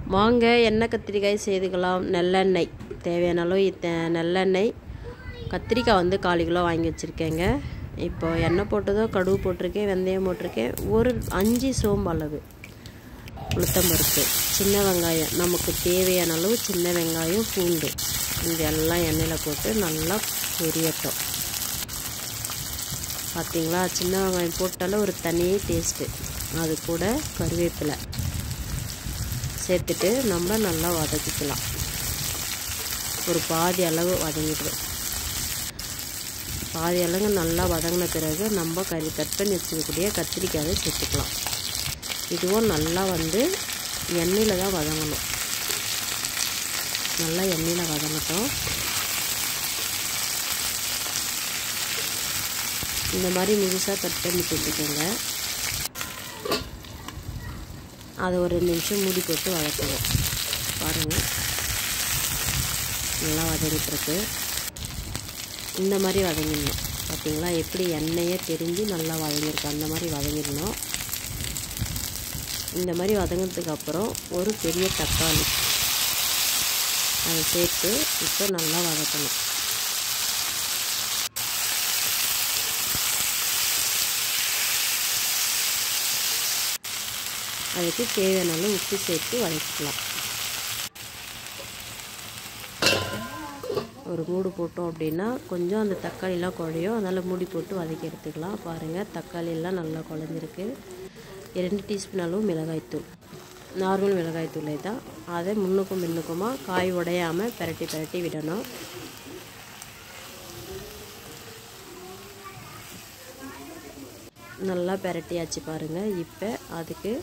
வாங்க எண்ணெய் கத்திரிக்காய் செய்துக்கலாம் நல்லெண்ணெய் தேவையான அளவு இத்த- நல்லெண்ணெய் கத்திரிக்காய் வந்து கால் கிலோ வாங்கி வச்சுருக்கேங்க இப்போ எண்ணெய் போட்டதோ கடுகு போட்டிருக்கேன் வெந்தயம் போட்டிருக்கேன் ஒரு அஞ்சு சோம்பு அளவு உளுத்தம்பருப்பு சின்ன வெங்காயம் நமக்கு தேவையான அளவு சின்ன வெங்காயம் பூண்டு இது எல்லாம் எண்ணெயில் போட்டு நல்லா பொரியட்டும் பார்த்தீங்களா சின்ன வெங்காயம் போட்டாலும் ஒரு தனி டேஸ்ட்டு அது கூட கருவேப்பிலை சேர்த்துட்டு நம்ம நல்லா வதக்கிக்கலாம் ஒரு பாதி அளவு வதங்கிடுவோம் பாதி அளவு நல்லா வதங்கின பிறகு நம்ம கறி கட் பண்ணி வச்சுக்கக்கூடிய கத்திரிக்காயை சேர்த்துக்கலாம் இதுவும் நல்லா வந்து எண்ணெயில் தான் வதங்கணும் நல்லா எண்ணெயில் வதங்கட்டும் இந்த மாதிரி முழுசாக கட் பண்ணி போட்டுக்கோங்க அதை ஒரு ரெண்டு நிமிஷம் மூடி போட்டு வதக்குவோம் பாருங்கள் நல்லா வதங்கிட்டுருக்கு இந்த மாதிரி வதங்கிடணும் பார்த்தீங்களா எப்படி எண்ணெயே தெரிஞ்சு நல்லா வதங்கியிருக்கு அந்த மாதிரி வதங்கிடணும் இந்த மாதிரி வதங்கினதுக்கு அப்புறம் ஒரு பெரிய தக்காளி அதை சேர்த்து இப்போ நல்லா வதக்கணும் அதுக்கு தேவையான அளவு உப்பு சேர்த்து வதக்கிக்கலாம் ஒரு மூடு போட்டோம் அப்படின்னா கொஞ்சம் அந்த தக்காளிலாம் குழையும் அதனால் மூடி போட்டு வதக்கி எடுத்துக்கலாம் பாருங்கள் தக்காளியெல்லாம் நல்லா குழஞ்சிருக்கு ரெண்டு டீஸ்பூன் அளவு மிளகாய்த்தூள் நார்மல் மிளகாய்த்தூளே தான் அதை முன்னுக்கும் பின்னுக்குமா காய் உடையாமல் பிரட்டி பிரட்டி விடணும் நல்லா பிரட்டியாச்சு பாருங்கள் இப்போ அதுக்கு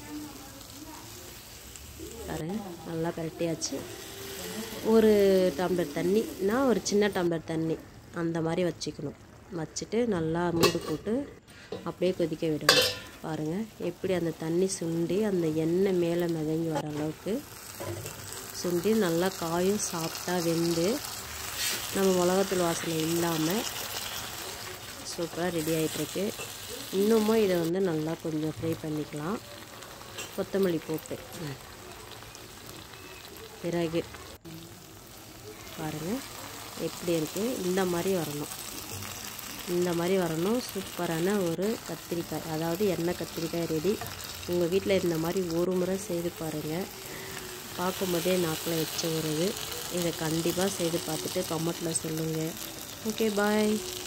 பாருங்க நல்லா பிரட்டியாச்சு ஒரு டம்ளர் தண்ணினா ஒரு சின்ன டம்ளர் தண்ணி அந்த மாதிரி வச்சுக்கணும் வச்சுட்டு நல்லா மூடு போட்டு அப்படியே கொதிக்க விடணும் பாருங்கள் எப்படி அந்த தண்ணி சுண்டி அந்த எண்ணெய் மேலே மிதங்கி வர அளவுக்கு சுண்டி நல்லா காயும் சாஃப்டாக வெந்து நம்ம மிளகாத்தூள் வாசனை இல்லாமல் சூப்பராக ரெடி ஆகிட்டுருக்கு இன்னமும் இதை வந்து நல்லா கொஞ்சம் ஃப்ரை பண்ணிக்கலாம் கொத்தமல்லி போட்டு பிறகு பாருங்கள் எப்படி இருக்குது இந்த மாதிரி வரணும் இந்த மாதிரி வரணும் சூப்பரான ஒரு கத்திரிக்காய் அதாவது எண்ணெய் கத்திரிக்காய் ரெடி உங்கள் வீட்டில் இந்த மாதிரி ஒரு முறை செய்து பாருங்கள் பார்க்கும்போதே நாக்கில் எச்ச வருது இதை கண்டிப்பாக செய்து பார்த்துட்டு கமெண்ட்டில் சொல்லுங்கள் ஓகே பாய்